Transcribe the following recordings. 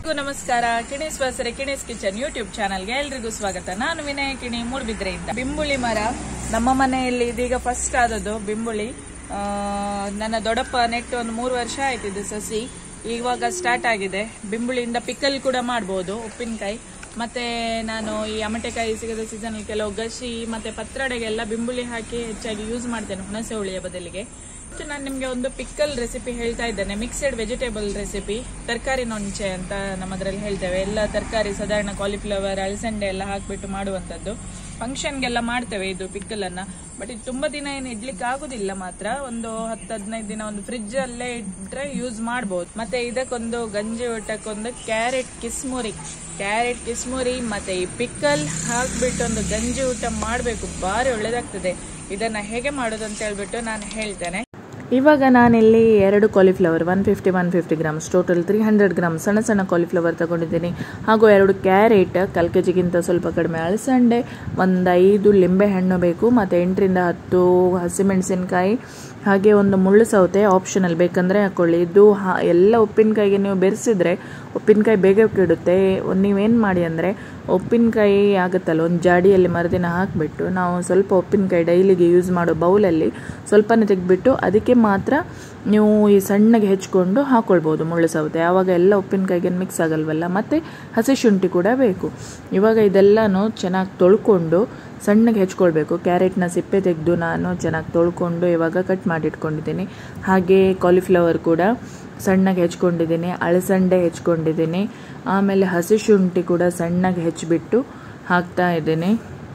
ಎಲ್ಲರಿಗೂ ನಮಸ್ಕಾರ ಕಿಣೇಶ್ ವಾಸರೆ ಕಿಣೇಶ್ kitchen YouTube ಚಾನಲ್ಗೆ ಎಲ್ರಿಗೂ ಸ್ವಾಗತ ನಾನು ವಿನಯ ಕಿಣಿ ಮೂಡ್ಬಿದ್ರೆಯಿಂದ ಬಿಂಬುಳಿ ಮರ ನಮ್ಮ ಮನೆಯಲ್ಲಿ ಇದೀಗ ಫಸ್ಟ್ ಆದದ್ದು ಬಿಂಬುಳಿ ಆ, ನನ್ನ ದೊಡ್ಡಪ್ಪ ನೆಟ್ಟು ಒಂದು ಮೂರು ವರ್ಷ ಆಯ್ತು ಇದು ಸಸಿ ಇವಾಗ ಸ್ಟಾರ್ಟ್ ಆಗಿದೆ ಬಿಂಬುಳಿಯಿಂದ ಪಿಕಲ್ ಕೂಡ ಮಾಡ್ಬೋದು ಉಪ್ಪಿನಕಾಯಿ ಮತ್ತೆ ನಾನು ಈ ಅಮಟೆಕಾಯಿ ಸಿಗದ ಸೀಸನ್ ಕೆಲವು ಗಸಿ ಮತ್ತೆ ಪತ್ರೊಡೆಗೆಲ್ಲ ಬಿಂಬುಳಿ ಹಾಕಿ ಹೆಚ್ಚಾಗಿ ಯೂಸ್ ಮಾಡ್ತೇನೆ ಹುಣಸೆ ಹುಳಿಯ ಬದಲಿಗೆ ಇವತ್ತು ನಾನು ನಿಮಗೆ ಒಂದು ಪಿಕ್ಕಲ್ ರೆಸಿಪಿ ಹೇಳ್ತಾ ಇದ್ದೇನೆ ಮಿಕ್ಸೆಡ್ ವೆಜಿಟೇಬಲ್ ರೆಸಿಪಿ ತರಕಾರಿ ನೊಂಚೆ ಅಂತ ನಮ್ಮದ್ರಲ್ಲಿ ಹೇಳ್ತೇವೆ ಎಲ್ಲ ತರಕಾರಿ ಸಾಧಾರಣ ಕಾಲಿಫ್ಲವರ್ ಅಳಸಂಡೆ ಎಲ್ಲ ಹಾಕ್ಬಿಟ್ಟು ಮಾಡುವಂಥದ್ದು ಫಂಕ್ಷನ್ಗೆಲ್ಲ ಮಾಡ್ತೇವೆ ಇದು ಪಿಕ್ಕಲ್ ಅನ್ನ ಬಟ್ ಇದು ತುಂಬಾ ದಿನ ಏನು ಇಡ್ಲಿಕ್ಕೆ ಆಗುದಿಲ್ಲ ಮಾತ್ರ ಒಂದು ಹತ್ತು ಹದಿನೈದು ದಿನ ಒಂದು ಫ್ರಿಜ್ ಅಲ್ಲೇ ಇಟ್ರೆ ಯೂಸ್ ಮಾಡಬಹುದು ಮತ್ತೆ ಇದಕ್ಕೊಂದು ಗಂಜಿ ಊಟಕ್ಕೊಂದು ಕ್ಯಾರೆಟ್ ಕಿಸ್ಮುರಿ ಕ್ಯಾರೆಟ್ ಕಿಸ್ಮುರಿ ಮತ್ತೆ ಈ ಪಿಕ್ಕಲ್ ಹಾಕ್ಬಿಟ್ಟು ಒಂದು ಗಂಜಿ ಊಟ ಮಾಡಬೇಕು ಭಾರಿ ಒಳ್ಳೇದಾಗ್ತದೆ ಇದನ್ನ ಹೇಗೆ ಮಾಡೋದು ಅಂತ ಹೇಳ್ಬಿಟ್ಟು ನಾನು ಹೇಳ್ತೇನೆ ಇವಾಗ ನಾನಿಲ್ಲಿ ಎರಡು cauliflower one fifty one fifty grams total three hundred gram ಸಣ್ಣ ಸಣ್ಣ ಕಾಲಿಫ್ಲವರ್ ತಗೊಂಡಿದ್ದೀನಿ ಹಾಗೂ ಎರಡು ಕ್ಯಾರೆಟ್ ಕಾಲು ಕೆ ಜಿಗಿಂತ ಸ್ವಲ್ಪ ಕಡಿಮೆ ಅಳಸಂಡೆ ಒಂದು ಐದು ಲಿಂಬೆ ಹಣ್ಣು ಬೇಕು ಮತ್ತು ಎಂಟರಿಂದ ಹತ್ತು ಹಸಿಮೆಣಸಿನಕಾಯಿ ಹಾಗೆ ಒಂದು ಮುಳ್ಳು ಸೌತೆ ಆಪ್ಷನಲ್ ಬೇಕಂದರೆ ಹಾಕ್ಕೊಳ್ಳಿ ಇದು ಹಾ ಎಲ್ಲ ಉಪ್ಪಿನಕಾಯಿಗೆ ನೀವು ಬೆರೆಸಿದ್ರೆ ಉಪ್ಪಿನಕಾಯಿ ಬೇಗ ಕೆಡುತ್ತೆ ನೀವೇನು ಮಾಡಿ ಅಂದರೆ ಉಪ್ಪಿನಕಾಯಿ ಆಗುತ್ತಲ್ಲ ಒಂದು ಜಾಡಿಯಲ್ಲಿ ಮರುದಿನ ಹಾಕಿಬಿಟ್ಟು ನಾವು ಸ್ವಲ್ಪ ಉಪ್ಪಿನಕಾಯಿ ಡೈಲಿಗೆ ಯೂಸ್ ಮಾಡೋ ಬೌಲಲ್ಲಿ ಸ್ವಲ್ಪನೇ ತೆಗೆದ್ಬಿಟ್ಟು ಅದಕ್ಕೆ ಮಾತ್ರ ನೀವು ಈ ಸಣ್ಣಗೆ ಹೆಚ್ಕೊಂಡು ಹಾಕ್ಕೊಳ್ಬೋದು ಮುಳ್ಳು ಸೌತೆ ಆವಾಗ ಎಲ್ಲ ಉಪ್ಪಿನಕಾಯಿಗೆ ಮಿಕ್ಸ್ ಆಗಲ್ವಲ್ಲ ಮತ್ತು ಹಸಿ ಶುಂಠಿ ಕೂಡ ಬೇಕು ಇವಾಗ ಇದೆಲ್ಲನೂ ಚೆನ್ನಾಗಿ ತೊಳ್ಕೊಂಡು ಸಣ್ಣಗೆ ಹೆಚ್ಕೊಳ್ಬೇಕು ಕ್ಯಾರೆಟ್ನ ಸಿಪ್ಪೆ ತೆಗೆದು ನಾನು ಚೆನ್ನಾಗಿ ತೊಳ್ಕೊಂಡು ಇವಾಗ ಕಟ್ ಮಾಡಿ ಇಟ್ಕೊಂಡಿದ್ದೀನಿ ಹಾಗೆ ಕಾಲಿಫ್ಲವರ್ ಕೂಡ ಸಣ್ಣಗೆ ಹೆಚ್ಕೊಂಡಿದ್ದೀನಿ ಅಳಸಂಡೆ ಹೆಚ್ಕೊಂಡಿದ್ದೀನಿ ಆಮೇಲೆ ಹಸಿ ಶುಂಠಿ ಕೂಡ ಸಣ್ಣಗೆ ಹೆಚ್ಚಿಬಿಟ್ಟು ಹಾಕ್ತಾ ಇದ್ದೀನಿ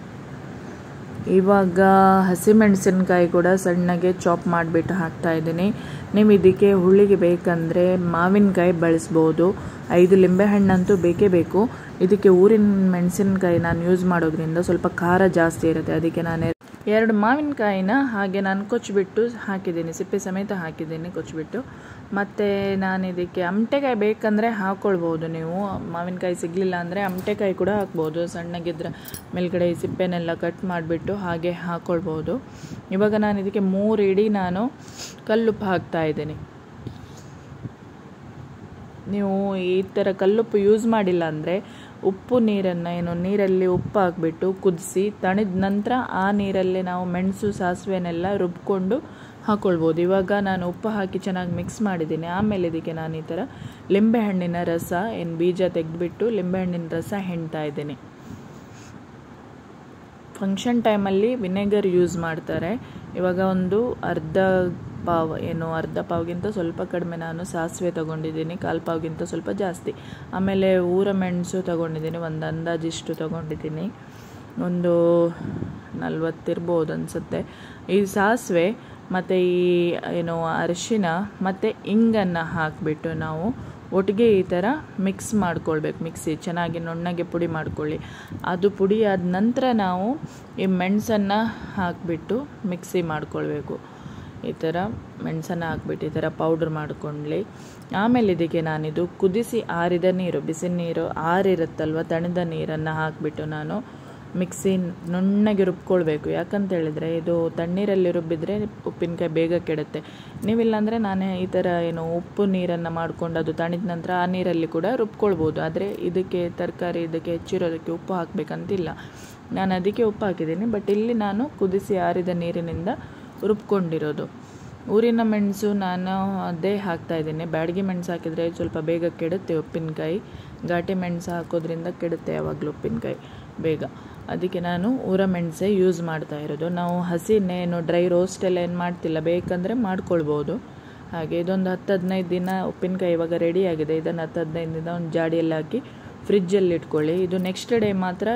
ಇವಾಗ ಹಸಿಮೆಣಸಿನ್ಕಾಯಿ ಕೂಡ ಸಣ್ಣಗೆ ಚಾಪ್ ಮಾಡಿಬಿಟ್ಟು ಹಾಕ್ತಾ ಇದ್ದೀನಿ ನೀವು ಇದಕ್ಕೆ ಹುಳಿಗೆ ಬೇಕಂದರೆ ಮಾವಿನಕಾಯಿ ಬಳಸ್ಬೋದು ಐದು ಲಿಂಬೆಹಣ್ಣಂತೂ ಬೇಕೇ ಬೇಕು ಇದಕ್ಕೆ ಊರಿನ ಮೆಣಸಿನಕಾಯಿ ನಾನು ಯೂಸ್ ಮಾಡೋದ್ರಿಂದ ಸ್ವಲ್ಪ ಖಾರ ಜಾಸ್ತಿ ಇರುತ್ತೆ ಅದಕ್ಕೆ ನಾನು ಎರಡು ಮಾವಿನಕಾಯಿನ ಹಾಗೆ ನಾನು ಕೊಚ್ಚಿಬಿಟ್ಟು ಹಾಕಿದ್ದೀನಿ ಸಿಪ್ಪೆ ಸಮೇತ ಹಾಕಿದ್ದೀನಿ ಕೊಚ್ಚಿಬಿಟ್ಟು ಮತ್ತು ನಾನು ಇದಕ್ಕೆ ಅಮಟೆಕಾಯಿ ಬೇಕಂದರೆ ಹಾಕ್ಕೊಳ್ಬೋದು ನೀವು ಮಾವಿನಕಾಯಿ ಸಿಗಲಿಲ್ಲ ಅಂದರೆ ಅಮಟೆಕಾಯಿ ಕೂಡ ಹಾಕ್ಬೋದು ಸಣ್ಣಗಿದ್ರೆ ಮೇಲ್ಗಡೆ ಈ ಸಿಪ್ಪೆನೆಲ್ಲ ಕಟ್ ಮಾಡಿಬಿಟ್ಟು ಹಾಗೆ ಹಾಕ್ಕೊಳ್ಬೋದು ಇವಾಗ ನಾನು ಇದಕ್ಕೆ ಮೂರು ಇಡೀ ನಾನು ಕಲ್ಲುಪ್ಪು ಹಾಕ್ತಾ ಇದ್ದೀನಿ ನೀವು ಈ ಥರ ಕಲ್ಲುಪ್ಪು ಯೂಸ್ ಮಾಡಿಲ್ಲ ಅಂದರೆ ಉಪ್ಪು ನೀರನ್ನು ಏನು ನೀರಲ್ಲಿ ಉಪ್ಪು ಹಾಕ್ಬಿಟ್ಟು ಕುದಿಸಿ ತಣಿದ ನಂತರ ಆ ನೀರಲ್ಲೇ ನಾವು ಮೆಣಸು ಸಾಸಿವೆನೆಲ್ಲ ರುಬ್ಕೊಂಡು ಹಾಕ್ಕೊಳ್ಬೋದು ಇವಾಗ ನಾನು ಉಪ್ಪು ಹಾಕಿ ಚೆನ್ನಾಗಿ ಮಿಕ್ಸ್ ಮಾಡಿದ್ದೀನಿ ಆಮೇಲೆ ಇದಕ್ಕೆ ನಾನು ಈ ಥರ ಲಿಂಬೆಹಣ್ಣಿನ ರಸ ಏನು ಬೀಜ ತೆಗೆದುಬಿಟ್ಟು ಲಿಂಬೆಹಣ್ಣಿನ ರಸ ಹೆಣ್ತಾ ಇದ್ದೀನಿ ಫಂಕ್ಷನ್ ಟೈಮಲ್ಲಿ ವಿನೆಗರ್ ಯೂಸ್ ಮಾಡ್ತಾರೆ ಇವಾಗ ಒಂದು ಅರ್ಧ ಪಾವ್ ಏನು ಅರ್ಧ ಪಾವ್ಗಿಂತ ಸ್ವಲ್ಪ ಕಡಿಮೆ ನಾನು ಸಾಸಿವೆ ತೊಗೊಂಡಿದ್ದೀನಿ ಕಾಲು ಪಾವ್ಗಿಂತ ಸ್ವಲ್ಪ ಜಾಸ್ತಿ ಆಮೇಲೆ ಊರ ಮೆಣಸು ತೊಗೊಂಡಿದ್ದೀನಿ ಒಂದು ಅಂದಾಜಿಷ್ಟು ತೊಗೊಂಡಿದ್ದೀನಿ ಒಂದು ನಲ್ವತ್ತಿರ್ಬೋದು ಅನಿಸುತ್ತೆ ಈ ಸಾಸಿವೆ ಮತ್ತು ಈ ಏನು ಅರಿಶಿನ ಮತ್ತು ಇಂಗನ್ನು ಹಾಕಿಬಿಟ್ಟು ನಾವು ಒಟ್ಟಿಗೆ ಈ ಥರ ಮಿಕ್ಸ್ ಮಾಡ್ಕೊಳ್ಬೇಕು ಮಿಕ್ಸಿ ಚೆನ್ನಾಗಿ ನುಣ್ಣಗೆ ಪುಡಿ ಮಾಡ್ಕೊಳ್ಳಿ ಅದು ಪುಡಿ ಆದ ನಂತರ ನಾವು ಈ ಮೆಣಸನ್ನು ಹಾಕಿಬಿಟ್ಟು ಮಿಕ್ಸಿ ಮಾಡ್ಕೊಳ್ಬೇಕು ಈ ಥರ ಮೆಣಸನ್ನು ಹಾಕ್ಬಿಟ್ಟು ಈ ಥರ ಪೌಡ್ರ್ ಮಾಡ್ಕೊಳ್ಳಿ ಆಮೇಲೆ ಇದಕ್ಕೆ ನಾನಿದು ಕುದಿಸಿ ಆರಿದ ನೀರು ಬಿಸಿ ನೀರು ಆರಿರುತ್ತಲ್ವ ತಣಿದ ನೀರನ್ನು ಹಾಕಿಬಿಟ್ಟು ನಾನು ಮಿಕ್ಸಿ ನುಣ್ಣಗೆ ರುಬ್ಕೊಳ್ಬೇಕು ಯಾಕಂತ ಹೇಳಿದರೆ ಇದು ತಣ್ಣೀರಲ್ಲಿ ರುಬ್ಬಿದರೆ ಉಪ್ಪಿನಕಾಯಿ ಬೇಗ ಕೆಡುತ್ತೆ ನೀವಿಲ್ಲಾಂದರೆ ನಾನು ಈ ಥರ ಏನು ಉಪ್ಪು ನೀರನ್ನು ಮಾಡ್ಕೊಂಡು ಅದು ತಣಿದ ನಂತರ ಆ ನೀರಲ್ಲಿ ಕೂಡ ರುಬ್ಕೊಳ್ಬೋದು ಆದರೆ ಇದಕ್ಕೆ ತರಕಾರಿ ಇದಕ್ಕೆ ಹೆಚ್ಚಿರೋದಕ್ಕೆ ಉಪ್ಪು ಹಾಕಬೇಕಂತಿಲ್ಲ ನಾನು ಅದಕ್ಕೆ ಉಪ್ಪು ಹಾಕಿದ್ದೀನಿ ಬಟ್ ಇಲ್ಲಿ ನಾನು ಕುದಿಸಿ ಆರಿದ ನೀರಿನಿಂದ ರುಬ್ಕೊಂಡಿರೋದು ಊರಿನ ಮೆಣಸು ನಾನು ಅದೇ ಹಾಕ್ತಾ ಇದ್ದೀನಿ ಬ್ಯಾಡಗಿ ಮೆಣಸು ಹಾಕಿದರೆ ಸ್ವಲ್ಪ ಬೇಗ ಕೆಡುತ್ತೆ ಉಪ್ಪಿನಕಾಯಿ ಘಾಟಿ ಮೆಣಸು ಹಾಕೋದ್ರಿಂದ ಕೆಡುತ್ತೆ ಯಾವಾಗಲೂ ಉಪ್ಪಿನಕಾಯಿ ಬೇಗ ಅದಕ್ಕೆ ನಾನು ಊರ ಮೆಣಸೇ ಯೂಸ್ ಮಾಡ್ತಾ ಇರೋದು ನಾವು ಹಸಿನೇನು ಡ್ರೈ ರೋಸ್ಟ್ ಎಲ್ಲ ಏನು ಮಾಡ್ತಿಲ್ಲ ಬೇಕಂದರೆ ಮಾಡ್ಕೊಳ್ಬೋದು ಹಾಗೆ ಇದೊಂದು ಹತ್ತು ಹದಿನೈದು ದಿನ ಉಪ್ಪಿನಕಾಯಿ ಇವಾಗ ರೆಡಿ ಆಗಿದೆ ಇದನ್ನು ಹತ್ತು ಹದಿನೈದು ದಿನ ಒಂದು ಜಾಡಿಯಲ್ಲಿ ಹಾಕಿ ಫ್ರಿಜ್ಜಲ್ಲಿ ಇಟ್ಕೊಳ್ಳಿ ಇದು ನೆಕ್ಸ್ಟ್ ಡೇ ಮಾತ್ರ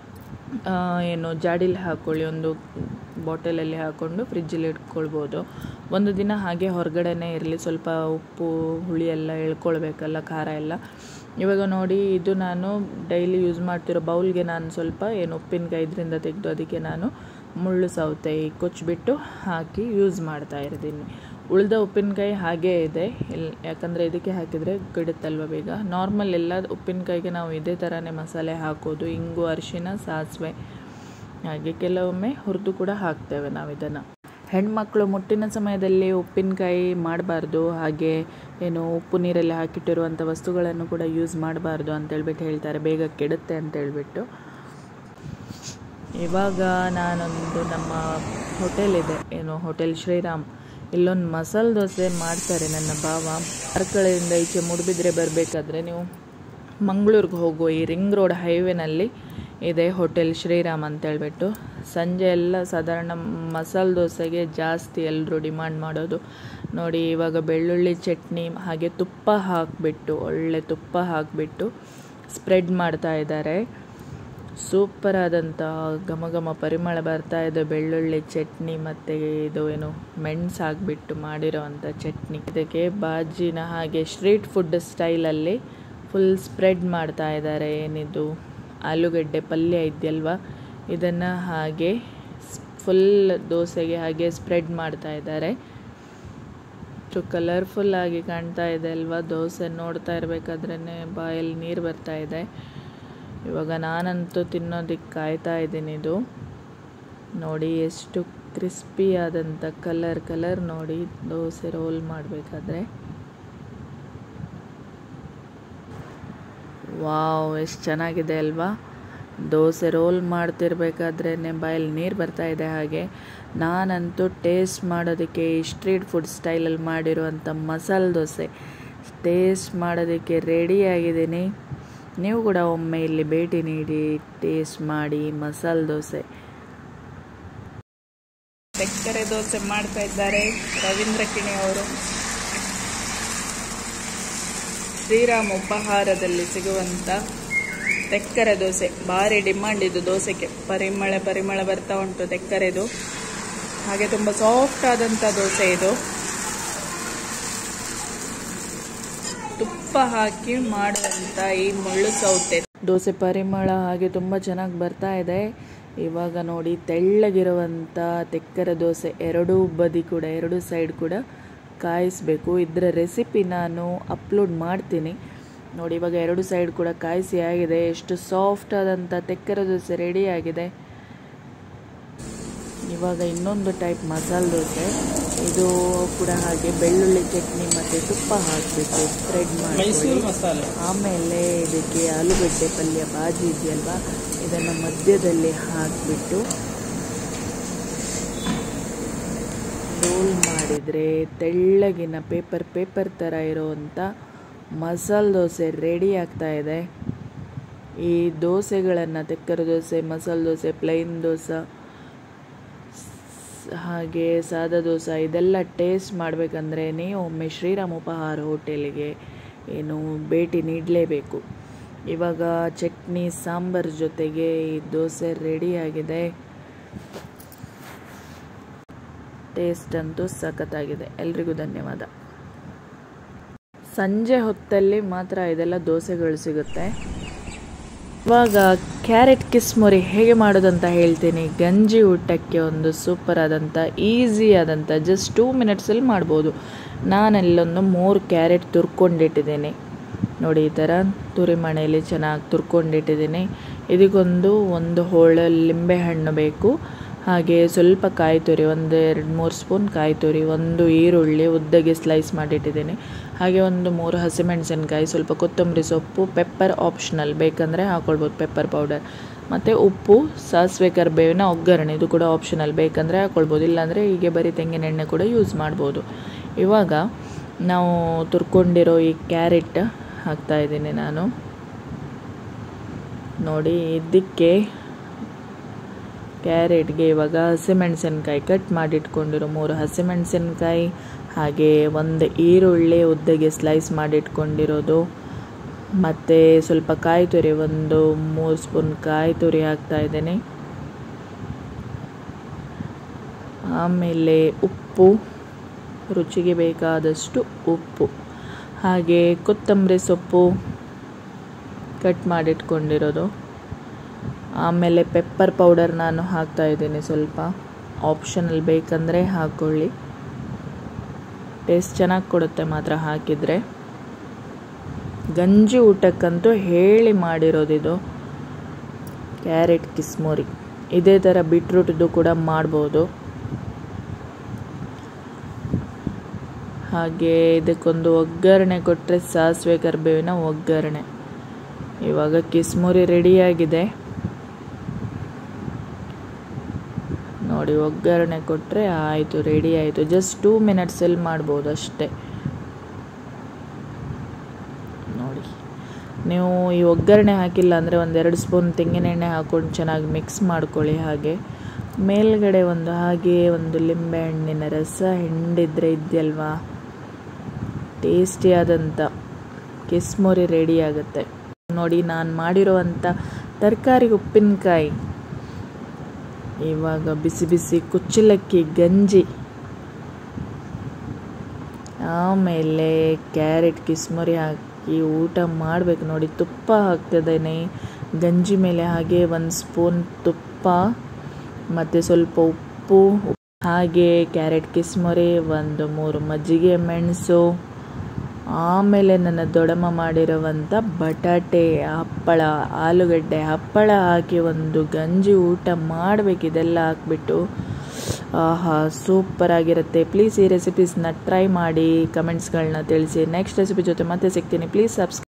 ಆ, ಏನು ಜಾಡಿಲಿ ಹಾಕ್ಕೊಳ್ಳಿ ಒಂದು ಬಾಟಲಲ್ಲಿ ಹಾಕ್ಕೊಂಡು ಫ್ರಿಜ್ಜಲ್ಲಿ ಇಟ್ಕೊಳ್ಬೋದು ಒಂದು ದಿನ ಹಾಗೆ ಹೊರಗಡೆನೇ ಇರಲಿ ಸ್ವಲ್ಪ ಉಪ್ಪು ಹುಳಿ ಎಲ್ಲ ಎಳ್ಕೊಳ್ಬೇಕಲ್ಲ ಖಾರ ಎಲ್ಲ ಇವಾಗ ನೋಡಿ ಇದು ನಾನು ಡೈಲಿ ಯೂಸ್ ಮಾಡ್ತಿರೋ ಬೌಲ್ಗೆ ನಾನು ಸ್ವಲ್ಪ ಏನು ಉಪ್ಪಿನಕಾಯಿ ಇದರಿಂದ ತೆಗೆದು ಅದಕ್ಕೆ ನಾನು ಮುಳ್ಳು ಸೌತೆ ಕೊಚ್ಚಿಬಿಟ್ಟು ಹಾಕಿ ಯೂಸ್ ಮಾಡ್ತಾ ಇರ್ತೀನಿ ಉಳಿದ ಉಪ್ಪಿನಕಾಯಿ ಹಾಗೇ ಇದೆ ಇಲ್ಲಿ ಯಾಕಂದರೆ ಇದಕ್ಕೆ ಹಾಕಿದರೆ ಕೆಡುತ್ತಲ್ವ ಬೇಗ ನಾರ್ಮಲ್ ಎಲ್ಲ ಉಪ್ಪಿನಕಾಯಿಗೆ ನಾವು ಇದೇ ಥರನೇ ಮಸಾಲೆ ಹಾಕೋದು ಇಂಗು ಅರಿಶಿನ ಸಾಸಿವೆ ಹಾಗೆ ಕೆಲವೊಮ್ಮೆ ಹುರಿದು ಕೂಡ ಹಾಕ್ತೇವೆ ನಾವು ಇದನ್ನು ಹೆಣ್ಮಕ್ಳು ಮುಟ್ಟಿನ ಸಮಯದಲ್ಲಿ ಉಪ್ಪಿನಕಾಯಿ ಮಾಡಬಾರ್ದು ಹಾಗೆ ಏನು ಉಪ್ಪು ನೀರಲ್ಲಿ ಹಾಕಿಟ್ಟಿರುವಂಥ ವಸ್ತುಗಳನ್ನು ಕೂಡ ಯೂಸ್ ಮಾಡಬಾರ್ದು ಅಂತೇಳ್ಬಿಟ್ಟು ಹೇಳ್ತಾರೆ ಬೇಗ ಕೆಡುತ್ತೆ ಅಂತೇಳ್ಬಿಟ್ಟು ಇವಾಗ ನಾನೊಂದು ನಮ್ಮ ಹೋಟೆಲ್ ಇದೆ ಏನು ಹೋಟೆಲ್ ಶ್ರೀರಾಮ್ ಇಲ್ಲೊಂದು ಮಸಾಲೆ ದೋಸೆ ಮಾಡ್ತಾರೆ ನನ್ನ ಭಾವ ಕಾರ್ಕಳದಿಂದ ಈಚೆ ಮುಡುಬಿದ್ರೆ ಬರಬೇಕಾದ್ರೆ ನೀವು ಮಂಗಳೂರಿಗೆ ಹೋಗುವ ಈ ರಿಂಗ್ ರೋಡ್ ಹೈವೇನಲ್ಲಿ ಇದೆ ಹೋಟೆಲ್ ಶ್ರೀರಾಮ್ ಅಂತ ಹೇಳ್ಬಿಟ್ಟು ಸಂಜೆ ಎಲ್ಲ ಸಾಧಾರಣ ಮಸಾಲೆ ದೋಸೆಗೆ ಜಾಸ್ತಿ ಎಲ್ಲರೂ ಡಿಮಾಂಡ್ ಮಾಡೋದು ನೋಡಿ ಇವಾಗ ಬೆಳ್ಳುಳ್ಳಿ ಚಟ್ನಿ ಹಾಗೆ ತುಪ್ಪ ಹಾಕಿಬಿಟ್ಟು ಒಳ್ಳೆ ತುಪ್ಪ ಹಾಕಿಬಿಟ್ಟು ಸ್ಪ್ರೆಡ್ ಮಾಡ್ತಾ ಇದ್ದಾರೆ ಸೂಪರ್ ಆದಂಥ ಘಮ ಘಮ ಪರಿಮಳ ಬರ್ತಾ ಇದೆ ಬೆಳ್ಳುಳ್ಳಿ ಚಟ್ನಿ ಮತ್ತು ಇದು ಏನು ಮೆಣಸು ಹಾಕ್ಬಿಟ್ಟು ಮಾಡಿರೋವಂಥ ಚಟ್ನಿ ಇದಕ್ಕೆ ಬಾಜಿನ ಹಾಗೆ ಸ್ಟ್ರೀಟ್ ಫುಡ್ ಸ್ಟೈಲಲ್ಲಿ ಫುಲ್ ಸ್ಪ್ರೆಡ್ ಮಾಡ್ತಾ ಇದ್ದಾರೆ ಏನಿದು ಆಲೂಗಡ್ಡೆ ಪಲ್ಯ ಇದೆಯಲ್ವಾ ಇದನ್ನು ಹಾಗೆ ಫುಲ್ ದೋಸೆಗೆ ಹಾಗೆ ಸ್ಪ್ರೆಡ್ ಮಾಡ್ತಾ ಇದ್ದಾರೆ ಎಷ್ಟು ಕಲರ್ಫುಲ್ ಆಗಿ ಕಾಣ್ತಾ ಇದೆ ಅಲ್ವಾ ದೋಸೆ ನೋಡ್ತಾ ಇರಬೇಕಾದ್ರೇ ಬಾಯಲ್ಲಿ ನೀರು ಬರ್ತಾ ಇದೆ ಇವಾಗ ನಾನಂತೂ ತಿನ್ನೋದಕ್ಕೆ ಕಾಯ್ತಾ ಇದ್ದೀನಿ ಇದು ನೋಡಿ ಎಷ್ಟು ಕ್ರಿಸ್ಪಿ ಆದಂಥ ಕಲರ್ ಕಲರ್ ನೋಡಿ ದೋಸೆ ರೋಲ್ ಮಾಡಬೇಕಾದ್ರೆ ವಾವ್ ಎಷ್ಟು ಚೆನ್ನಾಗಿದೆ ಅಲ್ವಾ ದೋಸೆ ರೋಲ್ ಮಾಡ್ತಿರ್ಬೇಕಾದ್ರೇ ಬಾಯಲ್ಲಿ ನೀರು ಬರ್ತಾ ಇದೆ ಹಾಗೆ ನಾನಂತೂ ಟೇಸ್ಟ್ ಮಾಡೋದಕ್ಕೆ ಈ ಸ್ಟ್ರೀಟ್ ಫುಡ್ ಸ್ಟೈಲಲ್ಲಿ ಮಾಡಿರುವಂಥ ಮಸಾಲೆ ದೋಸೆ ಟೇಸ್ಟ್ ಮಾಡೋದಕ್ಕೆ ರೆಡಿ ಆಗಿದ್ದೀನಿ ನೀವು ಕೂಡ ಒಮ್ಮೆ ಇಲ್ಲಿ ಭೇಟಿ ನೀಡಿ ಟೇಸ್ಟ್ ಮಾಡಿ ಮಸಾಲೆ ದೋಸೆ ಸಕ್ಕರೆ ದೋಸೆ ಮಾಡ್ತಾ ಇದ್ದಾರೆ ರವೀಂದ್ರ ಕಿಣಿ ಅವರು ಶ್ರೀರಾಮ್ ಉಪಹಾರದಲ್ಲಿ ಸಿಗುವಂತ ತೆಕ್ಕರೆ ದೋಸೆ ಭಾರಿ ಡಿಮಾಂಡ್ ಇದು ದೋಸೆಗೆ ಪರಿಮಳ ಪರಿಮಳ ಬರ್ತಾ ಉಂಟು ತೆಕ್ಕರೆದು ಹಾಗೆ ತುಂಬ ಸಾಫ್ಟ್ ಆದಂಥ ದೋಸೆ ಇದು ತುಪ್ಪ ಹಾಕಿ ಮಾಡುವಂತ ಈ ಮುಳ್ಳು ಸೌತೆ ದೋಸೆ ಪರಿಮಳ ಹಾಗೆ ತುಂಬ ಚೆನ್ನಾಗಿ ಬರ್ತಾ ಇದೆ ಇವಾಗ ನೋಡಿ ತೆಳ್ಳಗಿರುವಂಥ ತೆಕ್ಕರ ದೋಸೆ ಎರಡೂ ಬದಿ ಕೂಡ ಎರಡೂ ಸೈಡ್ ಕೂಡ ಕಾಯಿಸಬೇಕು ಇದರ ರೆಸಿಪಿ ನಾನು ಅಪ್ಲೋಡ್ ಮಾಡ್ತೀನಿ ನೋಡಿ ಇವಾಗ ಎರಡು ಸೈಡ್ ಕೂಡ ಕಾಯಿಸಿ ಆಗಿದೆ ಎಷ್ಟು ಸಾಫ್ಟ್ ಆದಂಥ ತೆಕ್ಕರ ದೋಸೆ ರೆಡಿ ಆಗಿದೆ ಇವಾಗ ಇನ್ನೊಂದು ಟೈಪ್ ಮಸಾಲೆ ದೋಸೆ ಇದು ಕೂಡ ಹಾಗೆ ಬೆಳ್ಳುಳ್ಳಿ ಚಟ್ನಿ ಮತ್ತು ತುಪ್ಪ ಹಾಕಿಬಿಟ್ಟು ಸ್ಪ್ರೆಡ್ ಮಾಡಿ ಮಸಾಲೆ ಆಮೇಲೆ ಇದಕ್ಕೆ ಆಲೂಗಡ್ಡೆ ಪಲ್ಯ ಬಾಜಿ ಇದೆಯಲ್ವಾ ಇದನ್ನು ಮಧ್ಯದಲ್ಲಿ ಹಾಕಿಬಿಟ್ಟು ರೋಲ್ ಮಾಡಿದರೆ ತೆಳ್ಳಗಿನ ಪೇಪರ್ ಪೇಪರ್ ಥರ ಇರೋವಂಥ ಮಸಾಲೆ ದೋಸೆ ರೆಡಿ ಆಗ್ತಾ ಇದೆ ಈ ದೋಸೆಗಳನ್ನು ತೆಕ್ಕರ ದೋಸೆ ಮಸಾಲೆ ದೋಸೆ ಪ್ಲೈನ್ ದೋಸೆ ಹಾಗೆ ಸಾದಾ ದೋಸೆ ಇದೆಲ್ಲ ಟೇಸ್ಟ್ ಮಾಡಬೇಕಂದ್ರೆ ನೀವು ಒಮ್ಮೆ ಶ್ರೀರಾಮ್ ಉಪಹಾರ ಹೋಟೆಲಿಗೆ ಏನು ಭೇಟಿ ನೀಡಲೇಬೇಕು ಇವಾಗ ಚಟ್ನಿ ಸಾಂಬಾರ್ ಜೊತೆಗೆ ಈ ದೋಸೆ ರೆಡಿ ಆಗಿದೆ ಟೇಸ್ಟ್ ಅಂತೂ ಸಖತ್ತಾಗಿದೆ ಎಲ್ರಿಗೂ ಧನ್ಯವಾದ ಸಂಜೆ ಹೊತ್ತಲ್ಲಿ ಮಾತ್ರ ಇದೆಲ್ಲ ದೋಸೆಗಳು ಸಿಗುತ್ತೆ ಇವಾಗ ಕ್ಯಾರೆಟ್ ಕಿಸ್ಮೊರಿ ಹೇಗೆ ಮಾಡೋದಂತ ಹೇಳ್ತೀನಿ ಗಂಜಿ ಊಟಕ್ಕೆ ಒಂದು ಸೂಪರ್ ಆದಂಥ ಈಸಿ ಆದಂಥ ಜಸ್ಟ್ ಟೂ ಮಿನಿಟ್ಸಲ್ಲಿ ಮಾಡ್ಬೋದು ನಾನಲ್ಲೊಂದು ಮೂರು ಕ್ಯಾರೆಟ್ ತುರ್ಕೊಂಡಿಟ್ಟಿದ್ದೀನಿ ನೋಡಿ ಈ ಥರ ತುರಿಮಣೆಯಲ್ಲಿ ಚೆನ್ನಾಗಿ ತುರ್ಕೊಂಡಿಟ್ಟಿದ್ದೀನಿ ಇದಕ್ಕೊಂದು ಒಂದು ಹೋಳ ಲಿಂಬೆಹಣ್ಣು ಬೇಕು ಹಾಗೆ ಸ್ವಲ್ಪ ಕಾಯಿ ತುರಿ ಒಂದು ಎರಡು ಮೂರು ಸ್ಪೂನ್ ಕಾಯಿ ತುರಿ ಒಂದು ಈರುಳ್ಳಿ ಉದ್ದಗೆ ಸ್ಲೈಸ್ ಮಾಡಿಟ್ಟಿದ್ದೀನಿ ಹಾಗೆ ಒಂದು ಮೂರು ಹಸಿಮೆಣಸಿನ್ಕಾಯಿ ಸ್ವಲ್ಪ ಕೊತ್ತಂಬರಿ ಸೊಪ್ಪು ಪೆಪ್ಪರ್ ಆಪ್ಷನಲ್ ಬೇಕಂದರೆ ಹಾಕ್ಕೊಳ್ಬೋದು ಪೆಪ್ಪರ್ ಪೌಡರ್ ಮತ್ತು ಉಪ್ಪು ಸಾಸಿವೆ ಕರಿಬೇವಿನ ಒಗ್ಗರಣೆ ಇದು ಕೂಡ ಆಪ್ಷನಲ್ ಬೇಕಂದರೆ ಹಾಕ್ಕೊಳ್ಬೋದು ಇಲ್ಲಾಂದರೆ ಹೀಗೆ ಬರೀ ತೆಂಗಿನೆಣ್ಣೆ ಕೂಡ ಯೂಸ್ ಮಾಡ್ಬೋದು ಇವಾಗ ನಾವು ತುರ್ಕೊಂಡಿರೋ ಈ ಕ್ಯಾರೆಟ್ ಹಾಕ್ತಾಯಿದ್ದೀನಿ ನಾನು ನೋಡಿ ಇದಕ್ಕೆ ಕ್ಯಾರೆಟ್ಗೆ ಇವಾಗ ಹಸಿಮೆಣಸಿನ್ಕಾಯಿ ಕಟ್ ಮಾಡಿಟ್ಕೊಂಡಿರೋ ಮೂರು ಹಸಿಮೆಣಸಿನ್ಕಾಯಿ ಹಾಗೆ ಒಂದು ಈರುಳ್ಳಿ ಉದ್ದಗೆ ಸ್ಲೈಸ್ ಮಾಡಿಟ್ಕೊಂಡಿರೋದು ಮತ್ತು ಸ್ವಲ್ಪ ಕಾಯಿ ತುರಿ ಒಂದು ಮೂರು ಸ್ಪೂನ್ ಕಾಯಿ ತುರಿ ಹಾಕ್ತಾ ಇದ್ದೀನಿ ಆಮೇಲೆ ಉಪ್ಪು ರುಚಿಗೆ ಬೇಕಾದಷ್ಟು ಉಪ್ಪು ಹಾಗೆ ಕೊತ್ತಂಬರಿ ಸೊಪ್ಪು ಕಟ್ ಮಾಡಿಟ್ಕೊಂಡಿರೋದು ಆಮೇಲೆ ಪೆಪ್ಪರ್ ಪೌಡರ್ ನಾನು ಹಾಕ್ತಾ ಇದ್ದೀನಿ ಸ್ವಲ್ಪ ಆಪ್ಷನಲ್ ಬೇಕಂದರೆ ಹಾಕ್ಕೊಳ್ಳಿ ಟೇಸ್ಟ್ ಚೆನ್ನಾಗಿ ಕೊಡುತ್ತೆ ಮಾತ್ರ ಹಾಕಿದರೆ ಗಂಜಿ ಊಟಕ್ಕಂತೂ ಹೇಳಿ ಮಾಡಿರೋದಿದು ಕ್ಯಾರೆಟ್ ಕಿಸ್ಮೋರಿ ಇದೇ ಥರ ಬೀಟ್ರೂಟ್ದು ಕೂಡ ಮಾಡ್ಬೋದು ಹಾಗೆ ಇದಕ್ಕೊಂದು ಒಗ್ಗರಣೆ ಕೊಟ್ಟರೆ ಸಾಸಿವೆ ಕರಿಬೇವಿನ ಒಗ್ಗರಣೆ ಇವಾಗ ಕಿಸ್ಮುರಿ ರೆಡಿಯಾಗಿದೆ ನೋಡಿ ಒಗ್ಗರಣೆ ಕೊಟ್ಟರೆ ಆಯಿತು ರೆಡಿ ಆಯಿತು ಜಸ್ಟ್ ಟೂ ಮಿನಿಟ್ಸಲ್ಲಿ ಮಾಡ್ಬೋದು ಅಷ್ಟೇ ನೋಡಿ ನೀವು ಈ ಒಗ್ಗರಣೆ ಹಾಕಿಲ್ಲ ಅಂದರೆ ಒಂದೆರಡು ಸ್ಪೂನ್ ತೆಂಗಿನೆಣ್ಣೆ ಹಾಕ್ಕೊಂಡು ಚೆನ್ನಾಗಿ ಮಿಕ್ಸ್ ಮಾಡ್ಕೊಳ್ಳಿ ಹಾಗೆ ಮೇಲ್ಗಡೆ ಒಂದು ಹಾಗೆ ಒಂದು ಲಿಂಬೆ ಹಣ್ಣಿನ ರಸ ಹಿಂಡಿದ್ರೆ ಇದೆಯಲ್ವಾ ಟೇಸ್ಟಿಯಾದಂಥ ಕಿಸ್ಮುರಿ ರೆಡಿ ಆಗುತ್ತೆ ನೋಡಿ ನಾನು ಮಾಡಿರುವಂಥ ತರಕಾರಿ ಉಪ್ಪಿನಕಾಯಿ ಇವಾಗ ಬಿಸಿ ಬಿಸಿ ಕುಚ್ಚಲಕ್ಕಿ ಗಂಜಿ ಆಮೇಲೆ ಕ್ಯಾರೆಟ್ ಕಿಸ್ಮುರಿ ಹಾಕಿ ಊಟ ಮಾಡಬೇಕು ನೋಡಿ ತುಪ್ಪ ಹಾಕ್ತಿದ್ದೇನೆ ಗಂಜಿ ಮೇಲೆ ಹಾಗೆ ಒಂದು ಸ್ಪೂನ್ ತುಪ್ಪ ಮತ್ತು ಸ್ವಲ್ಪ ಉಪ್ಪು ಹಾಗೆ ಕ್ಯಾರೆಟ್ ಕಿಸ್ಮುರಿ ಒಂದು ಮೂರು ಮಜ್ಜಿಗೆ ಮೆಣಸು ಆಮೇಲೆ ನನ್ನ ದೊಡಮ್ಮ ಮಾಡಿರುವಂಥ ಬಟಾಟೆ ಹಪ್ಪಳ ಆಲೂಗಡ್ಡೆ ಹಪ್ಪಳ ಹಾಕಿ ಒಂದು ಗಂಜಿ ಊಟ ಮಾಡಬೇಕು ಇದೆಲ್ಲ ಹಾಕ್ಬಿಟ್ಟು ಆಹಾ ಸೂಪರ್ ಆಗಿರುತ್ತೆ ಪ್ಲೀಸ್ ಈ ರೆಸಿಪೀಸ್ನ ಟ್ರೈ ಮಾಡಿ ಕಮೆಂಟ್ಸ್ಗಳನ್ನ ತಿಳಿಸಿ ನೆಕ್ಸ್ಟ್ ರೆಸಿಪಿ ಜೊತೆ ಮತ್ತೆ ಸಿಗ್ತೀನಿ ಪ್ಲೀಸ್ ಸಬ್ಸ್ಕ್ರೈಬ್